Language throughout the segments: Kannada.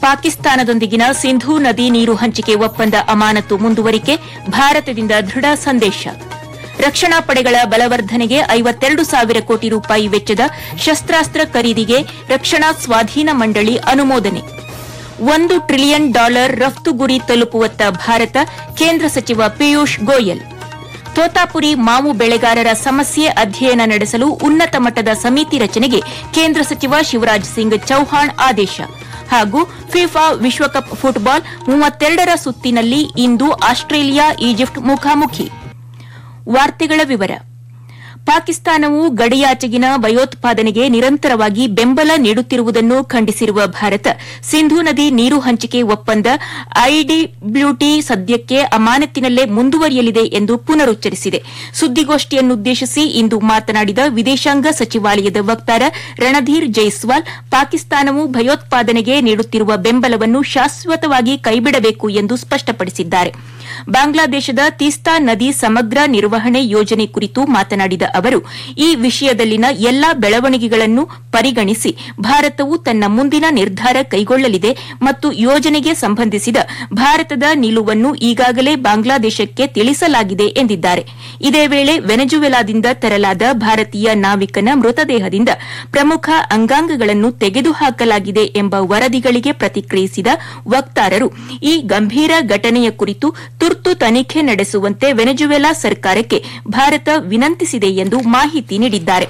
ಪಾಕಿಸ್ತಾನದೊಂದಿಗಿನ ಸಿಂಧೂ ನದಿ ನೀರು ಹಂಚಿಕೆ ಒಪ್ಪಂದ ಅಮಾನತು ಮುಂದುವರಿಕೆ ಭಾರತದಿಂದ ದೃಢ ಸಂದೇಶ ರಕ್ಷಣಾ ಪಡೆಗಳ ಬಲವರ್ಧನೆಗೆ ಐವತ್ತೆರಡು ಸಾವಿರ ಕೋಟಿ ರೂಪಾಯಿ ವೆಚ್ಚದ ಶಸ್ತ್ರಾಸ್ತ್ರ ಖರೀದಿಗೆ ರಕ್ಷಣಾ ಸ್ವಾಧೀನ ಮಂಡಳಿ ಅನುಮೋದನೆ ಒಂದು ಟ್ರಿಲಿಯನ್ ಡಾಲರ್ ರಫ್ತು ಗುರಿ ತಲುಪುವತ್ತ ಭಾರತ ಕೇಂದ್ರ ಸಚಿವ ಪಿಯೂಷ್ ಗೋಯಲ್ ತೋತಾಪುರಿ ಮಾವು ಬೆಳೆಗಾರರ ಸಮಸ್ಯೆ ಅಧ್ಯಯನ ನಡೆಸಲು ಉನ್ನತ ಮಟ್ಟದ ಸಮಿತಿ ರಚನೆಗೆ ಕೇಂದ್ರ ಸಚಿವ ಶಿವರಾಜ್ ಸಿಂಗ್ ಚೌಹಾಣ್ ಆದೇಶ ಹಾಗೂ ಫಿಫಾ ವಿಶ್ವಕಪ್ ಫುಟ್ಬಾಲ್ ಮೂವತ್ತೆರಡರ ಸುತ್ತಿನಲ್ಲಿ ಇಂದು ಆಸ್ಟ್ರೇಲಿಯಾ ಈಜಿಪ್ಟ್ ಮುಖಾಮುಖಿ ವಾರ್ತೆಗಳ ವಿವರ ಪಾಕಿಸ್ತಾನವು ಗಡಿಯಾಚೆಗಿನ ಭಯೋತ್ಪಾದನೆಗೆ ನಿರಂತರವಾಗಿ ಬೆಂಬಲ ನೀಡುತ್ತಿರುವುದನ್ನು ಖಂಡಿಸಿರುವ ಭಾರತ ಸಿಂಧೂ ನದಿ ನೀರು ಹಂಚಿಕೆ ಒಪ್ಪಂದ ಐಡಿಬ್ಲ್ಯೂಟಿ ಸದ್ಯಕ್ಕೆ ಅಮಾನತಿನಲ್ಲೇ ಮುಂದುವರಿಯಲಿದೆ ಎಂದು ಪುನರುಚ್ಚರಿಸಿದೆ ಸುದ್ದಿಗೋಷ್ಠಿಯನ್ನುದ್ದೇಶಿಸಿ ಇಂದು ಮಾತನಾಡಿದ ವಿದೇಶಾಂಗ ಸಚಿವಾಲಯದ ವಕ್ತಾರ ರಣಧೀರ್ ಜೈಸ್ವಾಲ್ ಪಾಕಿಸ್ತಾನವು ಭಯೋತ್ಪಾದನೆಗೆ ನೀಡುತ್ತಿರುವ ಬೆಂಬಲವನ್ನು ಶಾಶ್ವತವಾಗಿ ಕೈಬಿಡಬೇಕು ಎಂದು ಸ್ಪಷ್ಟಪಡಿಸಿದ್ದಾರೆ ಬಾಂಗ್ಲಾದೇಶದ ತೀಸ್ತಾ ನದಿ ಸಮಗ್ರ ನಿರ್ವಹಣೆ ಯೋಜನೆ ಕುರಿತು ಮಾತನಾಡಿದ ಅವರು ಈ ವಿಷಯದಲ್ಲಿನ ಎಲ್ಲಾ ಬೆಳವಣಿಗೆಗಳನ್ನು ಪರಿಗಣಿಸಿ ಭಾರತವು ತನ್ನ ಮುಂದಿನ ನಿರ್ಧಾರ ಕೈಗೊಳ್ಳಲಿದೆ ಮತ್ತು ಯೋಜನೆಗೆ ಸಂಬಂಧಿಸಿದ ಭಾರತದ ನಿಲುವನ್ನು ಈಗಾಗಲೇ ಬಾಂಗ್ಲಾದೇಶಕ್ಕೆ ತಿಳಿಸಲಾಗಿದೆ ಎಂದಿದ್ದಾರೆ ಇದೇ ವೇಳೆ ವೆನೆಜುವೆಲಾದಿಂದ ತರಲಾದ ಭಾರತೀಯ ನಾವಿಕನ ಮೃತದೇಹದಿಂದ ಪ್ರಮುಖ ಅಂಗಾಂಗಗಳನ್ನು ತೆಗೆದುಹಾಕಲಾಗಿದೆ ಎಂಬ ವರದಿಗಳಿಗೆ ಪ್ರತಿಕ್ರಿಯಿಸಿದ ವಕ್ತಾರರು ಈ ಗಂಭೀರ ಘಟನೆಯ ಕುರಿತು ತುರ್ತು ತನಿಖೆ ನಡೆಸುವಂತೆ ವೆನೆಜುವೆಲಾ ಸರ್ಕಾರಕ್ಕೆ ಭಾರತ ವಿನಂತಿಸಿದೆ ಎಂದು ಮಾಹಿತಿ ನೀಡಿದ್ದಾರೆ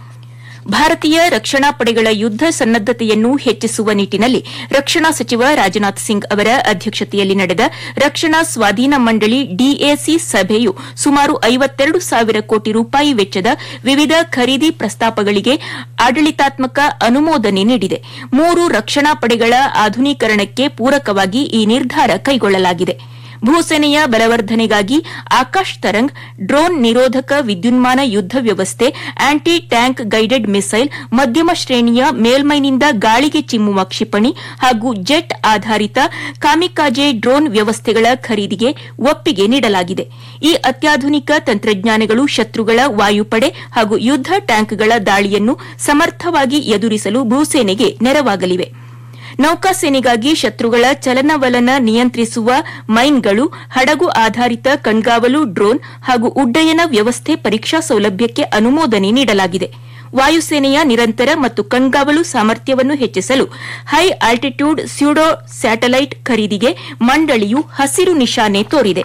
ಭಾರತೀಯ ರಕ್ಷಣಾ ಪಡೆಗಳ ಯುದ್ದ ಸನ್ನದ್ದತೆಯನ್ನು ಹೆಚ್ಚಿಸುವ ನಿಟ್ಟಿನಲ್ಲಿ ರಕ್ಷಣಾ ಸಚಿವ ರಾಜನಾಥ್ ಸಿಂಗ್ ಅವರ ಅಧ್ಯಕ್ಷತೆಯಲ್ಲಿ ನಡೆದ ರಕ್ಷಣಾ ಸ್ವಾಧೀನ ಮಂಡಳಿ ಡಿಎಸಿ ಸಭೆಯು ಸುಮಾರು ಐವತ್ತೆರಡು ಸಾವಿರ ಕೋಟಿ ರೂಪಾಯಿ ವೆಚ್ಚದ ವಿವಿಧ ಖರೀದಿ ಪ್ರಸ್ತಾಪಗಳಿಗೆ ಆಡಳಿತಾತ್ಮಕ ಅನುಮೋದನೆ ನೀಡಿದೆ ಮೂರು ರಕ್ಷಣಾ ಪಡೆಗಳ ಆಧುನೀಕರಣಕ್ಕೆ ಪೂರಕವಾಗಿ ಈ ನಿರ್ಧಾರ ಕೈಗೊಳ್ಳಲಾಗಿದೆ ಭೂಸೇನೆಯ ಬಲವರ್ಧನೆಗಾಗಿ ಆಕಾಶ್ ತರಂಗ್ ಡ್ರೋನ್ ನಿರೋಧಕ ವಿದ್ಯುನ್ಮಾನ ಯುದ್ದ ವ್ಯವಸ್ಥೆ ಆಂಟಿ ಟ್ಯಾಂಕ್ ಗೈಡೆಡ್ ಮಿಸೈಲ್ ಮಧ್ಯಮ ಶ್ರೇಣಿಯ ಮೇಲ್ಮೈನಿಂದ ಗಾಳಿಗೆ ಚಿಮ್ಮುವ ಕ್ಷಿಪಣಿ ಹಾಗೂ ಜೆಟ್ ಆಧಾರಿತ ಕಾಮಿಕಾಜೆ ಡ್ರೋನ್ ವ್ಯವಸ್ಥೆಗಳ ಖರೀದಿಗೆ ಒಪ್ಪಿಗೆ ನೀಡಲಾಗಿದೆ ಈ ಅತ್ಯಾಧುನಿಕ ತಂತ್ರಜ್ಞಾನಗಳು ಶತ್ರುಗಳ ವಾಯುಪಡೆ ಹಾಗೂ ಯುದ್ದ ಟ್ಯಾಂಕ್ಗಳ ದಾಳಿಯನ್ನು ಸಮರ್ಥವಾಗಿ ಎದುರಿಸಲು ಭೂಸೇನೆಗೆ ನೆರವಾಗಲಿವೆ ನೌಕಾಸೇನೆಗಾಗಿ ಶತ್ರುಗಳ ಚಲನವಲನ ನಿಯಂತ್ರಿಸುವ ಮೈನ್ಗಳು ಹಡಗು ಆಧಾರಿತ ಕಣ್ಗಾವಲು ಡ್ರೋನ್ ಹಾಗೂ ಉಡ್ಡಯನ ವ್ಯವಸ್ಥೆ ಪರೀಕ್ಷಾ ಸೌಲಭ್ಯಕ್ಕೆ ಅನುಮೋದನೆ ನೀಡಲಾಗಿದೆ ವಾಯುಸೇನೆಯ ನಿರಂತರ ಮತ್ತು ಕಣ್ಗಾವಲು ಸಾಮರ್ಥ್ಯವನ್ನು ಹೆಚ್ಚಿಸಲು ಹೈ ಆಲ್ಟಿಟ್ಯೂಡ್ ಸ್ಯೂಡೋ ಸ್ಯಾಟಲೈಟ್ ಖರೀದಿಗೆ ಮಂಡಳಿಯು ಹಸಿರು ನಿಶಾನೆ ತೋರಿದೆ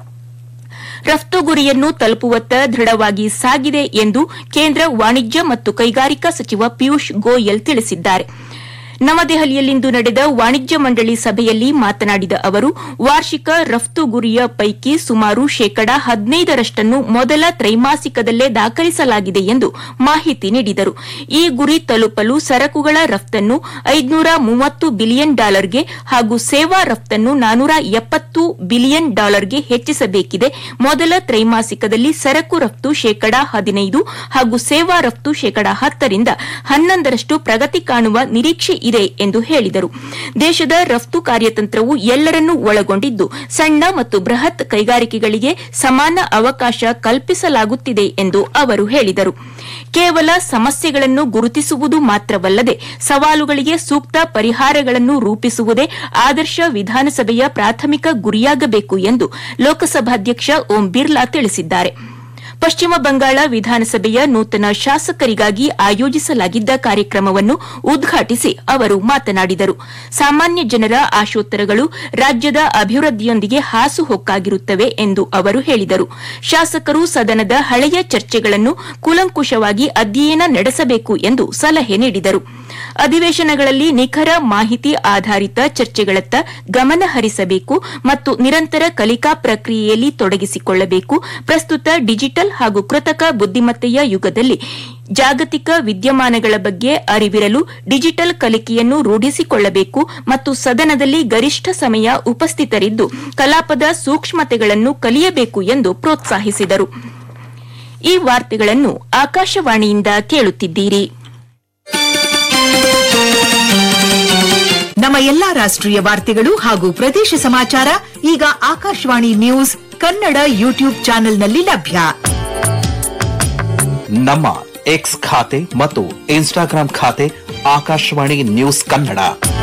ರಫ್ತು ಗುರಿಯನ್ನು ತಲುಪುವತ್ತ ದೃಢವಾಗಿ ಸಾಗಿದೆ ಎಂದು ಕೇಂದ್ರ ವಾಣಿಜ್ಯ ಮತ್ತು ಕೈಗಾರಿಕಾ ಸಚಿವ ಪಿಯೂಷ್ ಗೋಯಲ್ ತಿಳಿಸಿದ್ದಾರೆ ನವದೆಹಲಿಯಲ್ಲಿಂದು ನಡೆದ ವಾಣಿಜ್ಯ ಮಂಡಳಿ ಸಭೆಯಲ್ಲಿ ಮಾತನಾಡಿದ ಅವರು ವಾರ್ಷಿಕ ರಫ್ತು ಗುರಿಯ ಪೈಕಿ ಸುಮಾರು ಶೇಕಡ ಹದಿನೈದರಷ್ಟನ್ನು ಮೊದಲ ತ್ರೈಮಾಸಿಕದಲ್ಲೇ ದಾಖಲಿಸಲಾಗಿದೆ ಎಂದು ಮಾಹಿತಿ ನೀಡಿದರು ಈ ಗುರಿ ತಲುಪಲು ಸರಕುಗಳ ರಫ್ತನ್ನು ಐದುನೂರ ಮೂವತ್ತು ಬಿಲಿಯನ್ ಡಾಲರ್ಗೆ ಹಾಗೂ ಸೇವಾ ರಫ್ತನ್ನು ನಾನೂರ ಎಪ್ಪತ್ತು ಬಿಲಿಯನ್ ಡಾಲರ್ಗೆ ಹೆಚ್ಚಿಸಬೇಕಿದೆ ಮೊದಲ ತ್ರೈಮಾಸಿಕದಲ್ಲಿ ಸರಕು ರಫ್ತು ಶೇಕಡ ಹದಿನೈದು ಹಾಗೂ ಸೇವಾ ರಫ್ತು ಶೇಕಡ ಹತ್ತರಿಂದ ಹನ್ನೊಂದರಷ್ಟು ಪ್ರಗತಿ ಕಾಣುವ ನಿರೀಕ್ಷೆ ಇದೆ ಎಂದು ಹೇಳಿದರು ದೇಶದ ರಫ್ತು ಕಾರ್ಯತಂತ್ರವು ಎಲ್ಲರನ್ನೂ ಒಳಗೊಂಡಿದ್ದು ಸಣ್ಣ ಮತ್ತು ಬೃಹತ್ ಕೈಗಾರಿಕೆಗಳಿಗೆ ಸಮಾನ ಅವಕಾಶ ಕಲ್ಪಿಸಲಾಗುತ್ತಿದೆ ಎಂದು ಅವರು ಹೇಳಿದರು ಕೇವಲ ಸಮಸ್ಯೆಗಳನ್ನು ಗುರುತಿಸುವುದು ಮಾತ್ರವಲ್ಲದೆ ಸವಾಲುಗಳಿಗೆ ಸೂಕ್ತ ಪರಿಹಾರಗಳನ್ನು ರೂಪಿಸುವುದೇ ಆದರ್ಶ ವಿಧಾನಸಭೆಯ ಪ್ರಾಥಮಿಕ ಗುರಿಯಾಗಬೇಕು ಎಂದು ಲೋಕಸಭಾಧ್ಯಕ್ಷ ಓಂ ಬಿರ್ಲಾ ತಿಳಿಸಿದ್ದಾರೆ ಪಶ್ಚಿಮ ಬಂಗಾಳ ವಿಧಾನಸಭೆಯ ನೂತನ ಶಾಸಕರಿಗಾಗಿ ಆಯೋಜಿಸಲಾಗಿದ್ದ ಕಾರ್ಯಕ್ರಮವನ್ನು ಉದ್ಘಾಟಿಸಿ ಅವರು ಮಾತನಾಡಿದರು ಸಾಮಾನ್ಯ ಜನರ ಆಶೋತ್ತರಗಳು ರಾಜ್ಯದ ಅಭಿವೃದ್ಧಿಯೊಂದಿಗೆ ಹಾಸುಹೊಕ್ಕಾಗಿರುತ್ತವೆ ಎಂದು ಅವರು ಹೇಳಿದರು ಶಾಸಕರು ಸದನದ ಹಳೆಯ ಚರ್ಚೆಗಳನ್ನು ಕೂಲಂಕುಷವಾಗಿ ಅಧ್ಯಯನ ನಡೆಸಬೇಕು ಎಂದು ಸಲಹೆ ನೀಡಿದರು ಅಧಿವೇಶನಗಳಲ್ಲಿ ನಿಖರ ಮಾಹಿತಿ ಆಧಾರಿತ ಚರ್ಚೆಗಳತ್ತ ಗಮನ ಹರಿಸಬೇಕು ಮತ್ತು ನಿರಂತರ ಕಲಿಕಾ ಪ್ರಕ್ರಿಯೆಯಲ್ಲಿ ತೊಡಗಿಸಿಕೊಳ್ಳಬೇಕು ಪ್ರಸ್ತುತ ಡಿಜಿಟಲ್ ಹಾಗೂ ಕೃತಕ ಬುದ್ದಿಮತ್ತೆಯ ಯುಗದಲ್ಲಿ ಜಾಗತಿಕ ವಿದ್ಯಮಾನಗಳ ಬಗ್ಗೆ ಅರಿವಿರಲು ಡಿಜಿಟಲ್ ಕಲಿಕೆಯನ್ನು ರೂಢಿಸಿಕೊಳ್ಳಬೇಕು ಮತ್ತು ಸದನದಲ್ಲಿ ಗರಿಷ್ಠ ಸಮಯ ಉಪಸ್ಥಿತರಿದ್ದು ಕಲಾಪದ ಸೂಕ್ಷ್ಮತೆಗಳನ್ನು ಕಲಿಯಬೇಕು ಎಂದು ಪ್ರೋತ್ಸಾಹಿಸಿದರು ಈ ವಾರ್ತೆಗಳನ್ನು ಆಕಾಶವಾಣಿಯಿಂದ ಕೇಳುತ್ತಿದ್ದೀರಿ ನಮ್ಮ ಎಲ್ಲಾ ರಾಷ್ಟ್ರೀಯ ವಾರ್ತೆಗಳು ಹಾಗೂ ಪ್ರದೇಶ ಸಮಾಚಾರ ಈಗ ಆಕಾಶವಾಣಿ ನ್ಯೂಸ್ ಕನ್ನಡ ಯೂಟ್ಯೂಬ್ ಚಾನೆಲ್ನಲ್ಲಿ ಲಭ್ಯ ನಮ್ಮ ಎಕ್ಸ್ ಖಾತೆ ಮತ್ತು ಇನ್ಸ್ಟಾಗ್ರಾಂ ಖಾತೆ ಆಕಾಶವಾಣಿ ನ್ಯೂಸ್ ಕನ್ನಡ